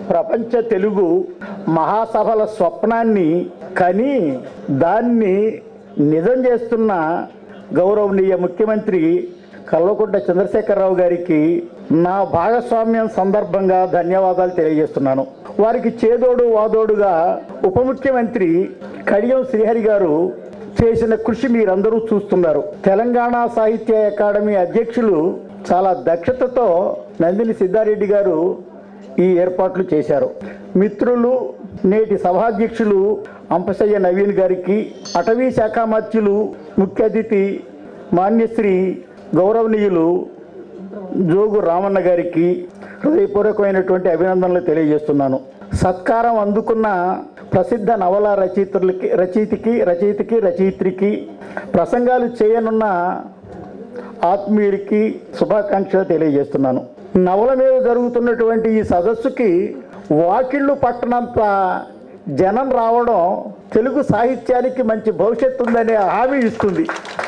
ప్రపంచ తెలుగు మహాసభల స్వప్నాన్ని కని దాన్ని నిజం చేస్తున్న గౌరవనీయ ముఖ్యమంత్రి కల్వకుంట్ల చంద్రశేఖరరావు గారికి నా భాగస్వామ్యం సందర్భంగా ధన్యవాదాలు తెలియజేస్తున్నాను వారికి చేదోడు వాదోడుగా ఉప ముఖ్యమంత్రి కడియం శ్రీహరి గారు చేసిన కృషి మీరందరూ చూస్తున్నారు తెలంగాణ సాహిత్య అకాడమీ అధ్యక్షులు చాలా దక్షతతో నందిని సిద్ధారెడ్డి గారు ఈ ఏర్పాట్లు చేశారు మిత్రులు నేటి సభాధ్యక్షులు అంపశయ్య నవీన్ గారికి అటవీ శాఖ మధ్యులు ముఖ్య అతిథి మాన్యశ్రీ గౌరవనీయులు జోగు రామన్న గారికి హృదయపూర్వకమైనటువంటి అభినందనలు తెలియజేస్తున్నాను సత్కారం అందుకున్న ప్రసిద్ధ నవల రచయితులకి రచయితకి రచయితకి రచయిత్రికి ప్రసంగాలు చేయనున్న ఆత్మీయుడికి శుభాకాంక్షలు తెలియజేస్తున్నాను నవల మీద జరుగుతున్నటువంటి ఈ సదస్సుకి వాకిళ్ళు పట్టణంత జనం రావడం తెలుగు సాహిత్యానికి మంచి భవిష్యత్తు ఉందనే హామీ ఇస్తుంది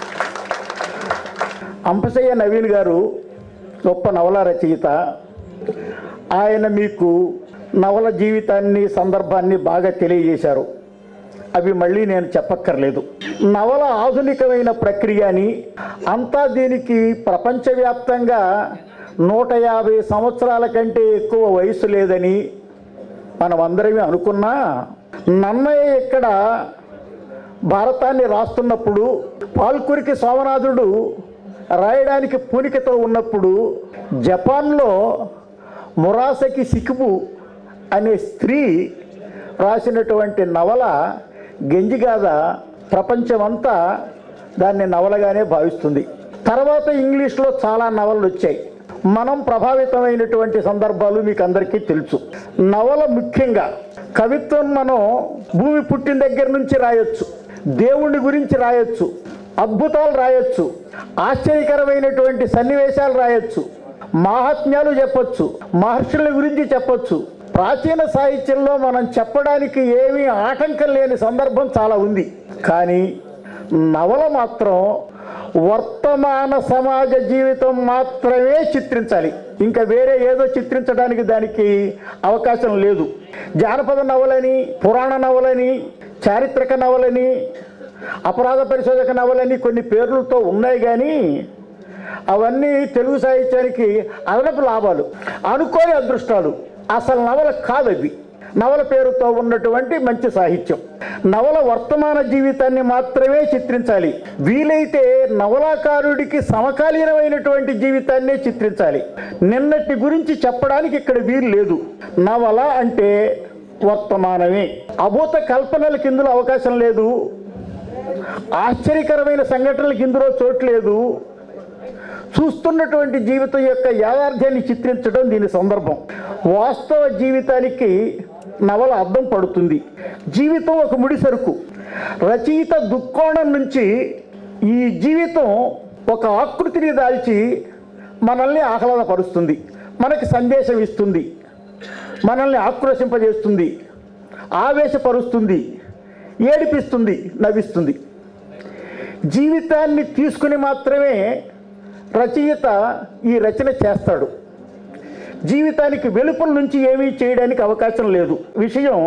అంపశయ్య నవీన్ గారు గొప్ప నవల రచయిత ఆయన మీకు నవల జీవితాన్ని సందర్భాన్ని బాగా తెలియజేశారు అవి మళ్ళీ నేను చెప్పక్కర్లేదు నవల ఆధునికమైన ప్రక్రియ అని అంతా దీనికి ప్రపంచవ్యాప్తంగా నూట యాభై సంవత్సరాల కంటే ఎక్కువ వయసు లేదని మనం అందరమే అనుకున్నా నన్నయ్య ఇక్కడ భారతాన్ని రాస్తున్నప్పుడు పాల్కురికి సోమనాథుడు రాయడానికి పూనికతో ఉన్నప్పుడు జపాన్లో మురాసకి సికుబు అనే స్త్రీ రాసినటువంటి నవల గెంజిగాథ ప్రపంచమంతా దాన్ని నవలగానే భావిస్తుంది తర్వాత ఇంగ్లీష్లో చాలా నవలలు వచ్చాయి మనం ప్రభావితమైనటువంటి సందర్భాలు మీకు అందరికీ తెలుసు నవల ముఖ్యంగా కవిత్వం మనం భూమి పుట్టిన దగ్గర నుంచి రాయొచ్చు దేవుడి గురించి రాయొచ్చు అద్భుతాలు రాయొచ్చు ఆశ్చర్యకరమైనటువంటి సన్నివేశాలు రాయొచ్చు మాహాత్మ్యాలు చెప్పొచ్చు మహర్షుల గురించి చెప్పొచ్చు ప్రాచీన సాహిత్యంలో మనం చెప్పడానికి ఏమీ ఆటంకం లేని సందర్భం చాలా ఉంది కానీ నవల మాత్రం వర్తమాన సమాజ జీవితం మాత్రమే చిత్రించాలి ఇంకా వేరే ఏదో చిత్రించడానికి దానికి అవకాశం లేదు జానపద నవలని పురాణ నవలని చారిత్రక నవలని అపరాధ పరిశోధక నవలని కొన్ని పేర్లతో ఉన్నాయి కానీ అవన్నీ తెలుగు సాహిత్యానికి అదనపు లాభాలు అనుకోని అదృష్టాలు అసలు నవల కాదు అవి నవల పేరుతో ఉన్నటువంటి మంచి సాహిత్యం నవల వర్తమాన జీవితాన్ని మాత్రమే చిత్రించాలి వీలైతే నవలాకారుడికి సమకాలీనమైనటువంటి జీవితాన్నే చిత్రించాలి నిన్నటి గురించి చెప్పడానికి ఇక్కడ వీలు లేదు నవల అంటే వర్తమానమే అభూత కల్పనలకు ఇందులో అవకాశం లేదు ఆశ్చర్యకరమైన సంఘటనలకు ఇందులో చోటు లేదు చూస్తున్నటువంటి జీవితం యొక్క యాథార్థ్యాన్ని చిత్రించడం దీని సందర్భం వాస్తవ జీవితానికి నవల అర్థం పడుతుంది జీవితం ఒక ముడి సరుకు రచయిత దుక్కోణం నుంచి ఈ జీవితం ఒక ఆకృతిని దాల్చి మనల్ని ఆహ్లాదపరుస్తుంది మనకి సందేశం ఇస్తుంది మనల్ని ఆక్రోశింపజేస్తుంది ఆవేశపరుస్తుంది ఏడిపిస్తుంది నవ్విస్తుంది జీవితాన్ని తీసుకుని మాత్రమే రచయిత ఈ రచన చేస్తాడు జీవితానికి వెలుపల నుంచి ఏమీ చేయడానికి అవకాశం లేదు విషయం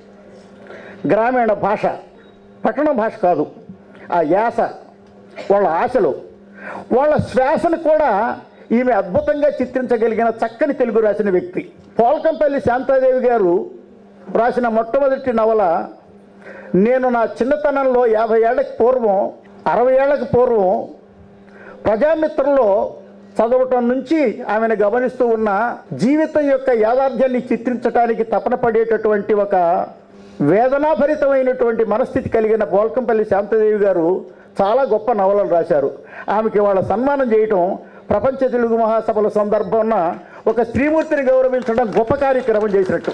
గ్రామీణ భాష పట్టణ భాష కాదు ఆ యాస వాళ్ళ ఆశలు వాళ్ళ శ్వాసను కూడా ఈమె అద్భుతంగా చిత్రించగలిగిన చక్కని తెలుగు రాసిన వ్యక్తి పోల్కంపల్లి శాంతాదేవి గారు రాసిన మొట్టమొదటి నవల నేను నా చిన్నతనంలో యాభై ఏళ్ళకి పూర్వం అరవై ఏళ్ళకి పూర్వం ప్రజామిత్రంలో చదవటం నుంచి ఆమెను గమనిస్తూ ఉన్న జీవితం యొక్క యాథార్థ్యాన్ని చిత్రించడానికి తపన పడేటటువంటి ఒక వేదనాభరితమైనటువంటి మనస్థితి కలిగిన పోల్కంపల్లి శాంతదేవి గారు చాలా గొప్ప నవలలు రాశారు ఆమెకి వాళ్ళ సన్మానం చేయటం ప్రపంచ తెలుగు మహాసభల సందర్భాన ఒక స్త్రీమూర్తిని గౌరవించడం గొప్ప కార్యక్రమం చేసినట్టు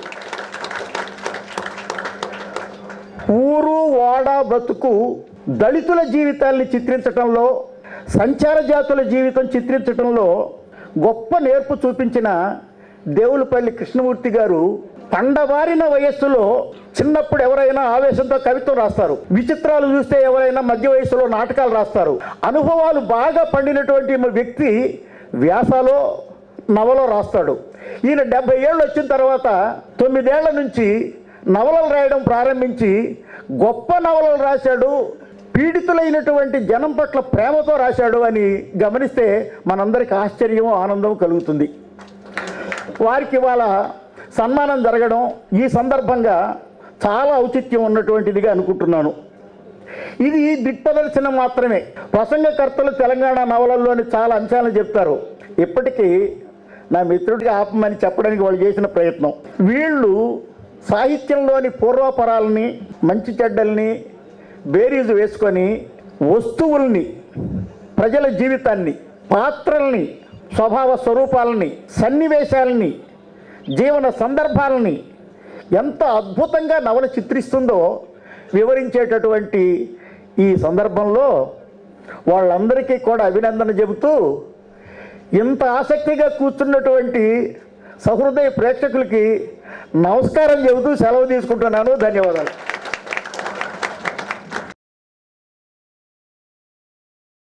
ఊరు వాడ బతుకు దళితుల జీవితాల్ని చిత్రించటంలో సంచార జాతుల జీవితం చిత్రించటంలో గొప్ప నేర్పు చూపించిన దేవులపల్లి కృష్ణమూర్తి గారు పండబారిన వయస్సులో చిన్నప్పుడు ఎవరైనా ఆవేశంతో కవిత్వం రాస్తారు విచిత్రాలు చూస్తే ఎవరైనా మధ్య వయస్సులో నాటకాలు రాస్తారు అనుభవాలు బాగా పండినటువంటి వ్యక్తి వ్యాసాలో నవలో రాస్తాడు ఈయన డెబ్బై ఏళ్ళు వచ్చిన తర్వాత తొమ్మిదేళ్ల నుంచి నవలలు రాయడం ప్రారంభించి గొప్ప నవలలు రాశాడు పీడితులైనటువంటి జనం పట్ల ప్రేమతో రాశాడు అని గమనిస్తే మనందరికి ఆశ్చర్యం ఆనందం కలుగుతుంది వారికి ఇవాళ సన్మానం జరగడం ఈ సందర్భంగా చాలా ఔచిత్యం ఉన్నటువంటిదిగా అనుకుంటున్నాను ఇది దిక్ప్రదర్శన మాత్రమే ప్రసంగకర్తలు తెలంగాణ నవలల్లోని చాలా అంశాలను చెప్తారు ఇప్పటికీ నా మిత్రుడికి ఆపమని చెప్పడానికి వాళ్ళు చేసిన ప్రయత్నం వీళ్ళు సాహిత్యంలోని పూర్వపరాలని మంచి చెడ్డల్ని బేరీజు వేసుకొని వస్తువుల్ని ప్రజల జీవితాన్ని పాత్రల్ని స్వభావ స్వరూపాలని సన్నివేశాలని జీవన సందర్భాలని ఎంత అద్భుతంగా నవల చిత్రిస్తుందో వివరించేటటువంటి ఈ సందర్భంలో వాళ్ళందరికీ కూడా అభినందన చెబుతూ ఇంత ఆసక్తిగా కూర్చున్నటువంటి సహృదయ ప్రేక్షకులకి నమస్కారం చెబుతూ సెలవు తీసుకుంటున్నాను ధన్యవాదాలు